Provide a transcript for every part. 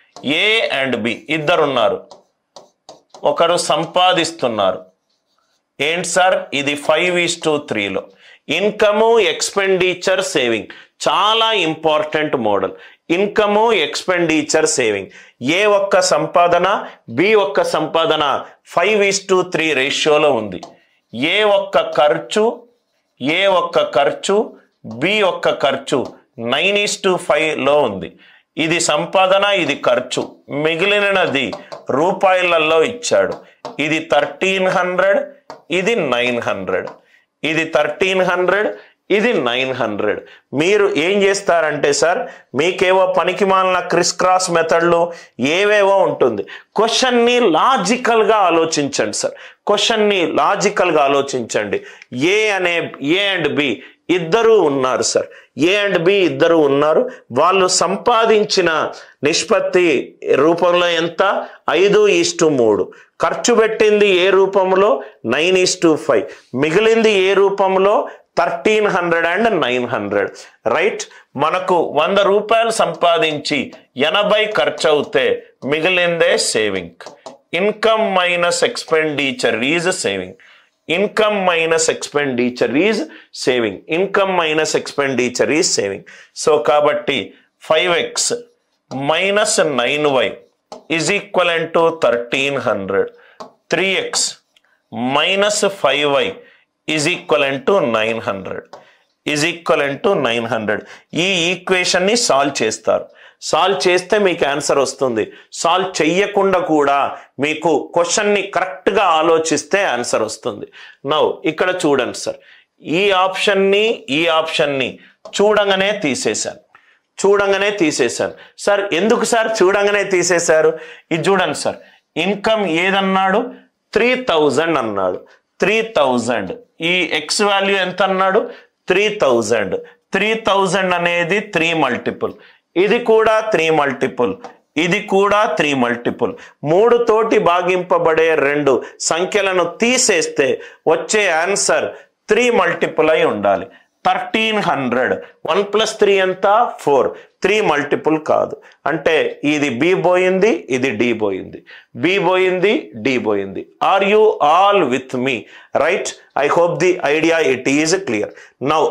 A and B ఇద్దరు ఉన్నారు ఒకరు సంపాదిస్తున్నారు ఏంటి సార్ ఇది ఫైవ్ ఈస్ టు త్రీలో ఇన్కము ఎక్స్పెండిచర్ సేవింగ్ చాలా important model income expenditure saving A ఒక్క సంపాదన బి ఒక్క సంపాదన ఫైవ్ ఈస్ టు త్రీ రేషియోలో ఉంది ఏ ఒక్క ఖర్చు ఏ ఒక్క ఖర్చు బి ఒక్క ఖర్చు నైన్ ఈస్ టు ఫైవ్లో ఉంది ఇది సంపాదన ఇది ఖర్చు మిగిలినది రూపాయలలో ఇచ్చాడు ఇది థర్టీన్ హండ్రెడ్ ఇది నైన్ హండ్రెడ్ ఇది థర్టీన్ హండ్రెడ్ ఇది నైన్ హండ్రెడ్ మీరు ఏం చేస్తారంటే సార్ మీకేవో పనికి మాలిన క్రిస్ క్రాస్ మెథడ్లు ఏవేవో ఉంటుంది క్వశ్చన్ని లాజికల్గా ఆలోచించండి సార్ క్వశ్చన్ని లాజికల్గా ఆలోచించండి ఏ అనే ఏ అండ్ బి ఇద్దరు ఉన్నారు సార్ ఏ అండ్ బి ఇద్దరు ఉన్నారు వాళ్ళు సంపాదించిన నిష్పత్తి రూపంలో ఎంత ఐదు ఈస్టు మూడు ఖర్చు పెట్టింది ఏ రూపంలో నైన్ ఈస్ టు ఫైవ్ మిగిలింది ఏ రూపంలో thirteen hundred and nine hundred right మనకు వంద రూపాయలు సంపాదించి ఎనభై ఖర్చు అవుతే మిగిలిందే saving income minus expenditure is saving income minus expenditure is saving income minus expenditure is saving so కాబట్టి five x minus nine y is equal to thirteen hundred three x minus five y is equal to nine hundred is equal to nine hundred ఈ ఈక్వేషన్ని solve చేస్తారు solve చేస్తే మీకు answer వస్తుంది solve చెయ్యకుండా కూడా మీకు క్వశ్చన్ని కరెక్ట్గా ఆలోచిస్తే ఆన్సర్ వస్తుంది నౌ ఇక్కడ చూడండి సార్ ఈ ఆప్షన్ని ఈ ఆప్షన్ని చూడంగానే తీసేశాను చూడంగానే తీసేశాను సార్ ఎందుకు సార్ చూడంగానే తీసేశారు ఇది చూడండి సార్ ఇన్కమ్ ఏదన్నాడు త్రీ థౌజండ్ అన్నాడు త్రీ థౌజండ్ ఈ ఎక్స్ వాల్యూ ఎంత అన్నాడు త్రీ థౌజండ్ త్రీ థౌజండ్ అనేది త్రీ మల్టిపుల్ ఇది కూడా త్రీ మల్టిపుల్ ఇది కూడా త్రీ మల్టిపుల్ మూడు తోటి భాగింపబడే రెండు సంఖ్యలను తీసేస్తే వచ్చే ఆన్సర్ త్రీ మల్టిపుల్ అయి ఉండాలి thirteen hundred one plus three ఎంత ఫోర్ త్రీ మల్టిపుల్ కాదు అంటే ఇది బి పోయింది ఇది డి పోయింది బి పోయింది డి పోయింది are you all with me right I hope the idea it is clear now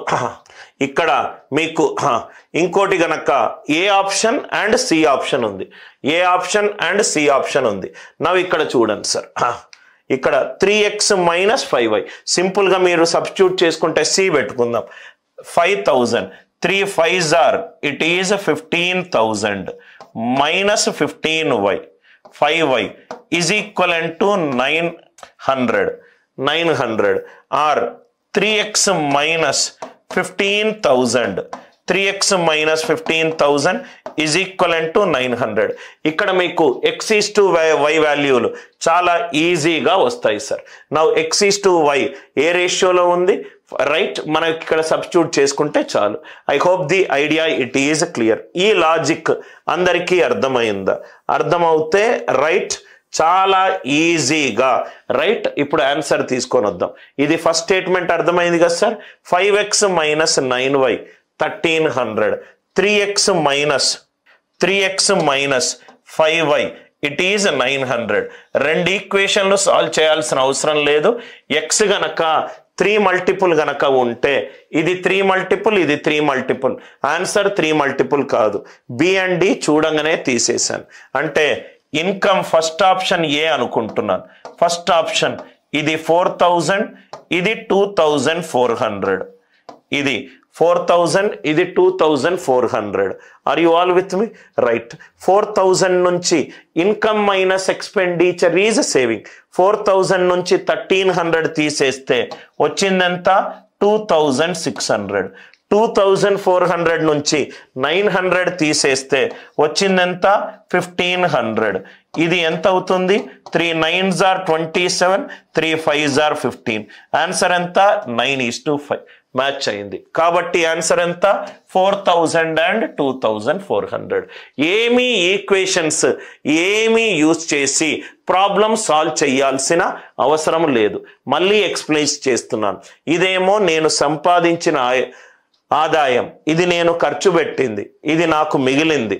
ఇక్కడ మీకు ఇంకోటి గనక A option and C option ఉంది A option and C option ఉంది నవ్వు ఇక్కడ చూడండి సార్ ఇక్కడ three x minus five y సింపుల్గా మీరు సబ్స్టిట్యూట్ చేసుకుంటే సి పెట్టుకుందాం five thousand three five or it is fifteen thousand minus fifteen y five y is equal to nine hundred nine hundred or three x minus fifteen thousand three x minus fifteen thousand is equal to nine hundred ఇక్కడ మీకు x is to y y వాల్యూలు చాలా ఈజీగా వస్తాయి sir నా x is to y ఏ రేషియోలో ఉంది రైట్ మనం ఇక్కడ సబ్స్టిట్యూట్ చేసుకుంటే చాలు I hope the idea it is clear ఈ లాజిక్ అందరికీ అర్థమైందా అర్థమవుతే రైట్ చాలా ఈజీగా రైట్ ఇప్పుడు ఆన్సర్ తీసుకొని వద్దాం ఇది ఫస్ట్ స్టేట్మెంట్ అర్థమైంది కదా sir five x minus nine y thirteen hundred three x minus three x minus five y it is nine hundred రెండు ఈక్వేషన్లు సాల్వ్ చేయాల్సిన అవసరం లేదు ఎక్స్ గనక త్రీ మల్టిపుల్ గనక ఉంటే ఇది త్రీ మల్టిపుల్ ఇది three multiple answer three multiple కాదు బి అండ్ డి చూడంగానే తీసేశాను అంటే ఇన్కమ్ ఫస్ట్ ఆప్షన్ ఏ అనుకుంటున్నాను ఫస్ట్ ఆప్షన్ ఇది ఫోర్ థౌజండ్ ఇది టూ థౌజండ్ ఫోర్ హండ్రెడ్ ఇది ఫోర్ థౌజండ్ ఇది two thousand four hundred or you all with me right four thousand నుంచి income minus expenditure is saving four thousand నుంచి thirteen hundred తీసేస్తే వచ్చిందెంత two thousand six hundred two thousand four hundred నుంచి nine hundred తీసేస్తే వచ్చిందెంత fifteen hundred ఇది ఎంత అవుతుంది three nines or twenty seven three fives or fifteen answer ఎంత nine is to five match అయింది కాబట్టి ఆన్సర్ ఎంత four thousand and two thousand four hundred ఏమీ ఈక్వేషన్స్ ఏమీ యూజ్ చేసి ప్రాబ్లం సాల్వ్ చేయాల్సిన అవసరం లేదు మళ్ళీ ఎక్స్ప్లెయిన్ చేస్తున్నాను ఇదేమో నేను సంపాదించిన ఆయ- ఆదాయం ఇది నేను ఖర్చు పెట్టింది ఇది నాకు మిగిలింది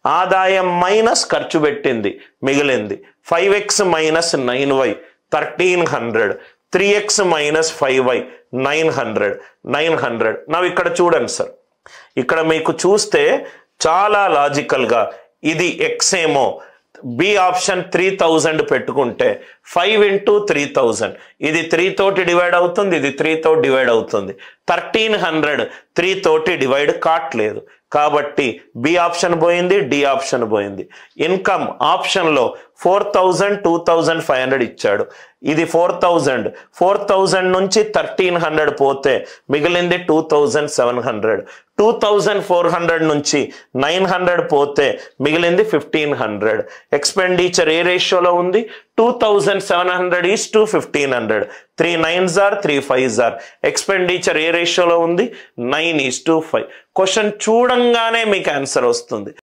ఆదాయం మైనస్ ఖర్చు పెట్టింది మిగిలింది five x minus nine y thirteen hundred three x minus five y nine hundred nine hundred నవ్వు ఇక్కడ చూడండి సార్ ఇక్కడ మీకు చూస్తే చాలా లాజికల్గా ఇది ఎక్స్ ఏమో బి ఆప్షన్ త్రీ థౌజండ్ పెట్టుకుంటే ఫైవ్ ఇంటూ త్రీ థౌజండ్ ఇది త్రీ తోటి డివైడ్ అవుతుంది ఇది త్రీ తోటి డివైడ్ అవుతుంది థర్టీన్ హండ్రెడ్ త్రీ తోటి డివైడ్ కావట్లేదు కాబట్టి బి ఆప్షన్ పోయింది డి ఆప్షన్ పోయింది ఇన్కమ్ ఆప్షన్లో four thousand two thousand five hundred ఇచ్చాడు ఇది ఫోర్ థౌజండ్ ఫోర్ థౌజండ్ నుంచి థర్టీన్ హండ్రెడ్ పోతే మిగిలింది two thousand seven hundred two thousand four hundred నుంచి నైన్ హండ్రెడ్ పోతే మిగిలింది ఫిఫ్టీన్ హండ్రెడ్ ఎక్స్పెండిచర్ ఏ రేషియోలో ఉంది two thousand seven hundred is to fifteen hundred three nines or three fives or expenditure ఏ రేషియోలో ఉంది nine is to five question చూడంగానే మీకు ఆన్సర్ వస్తుంది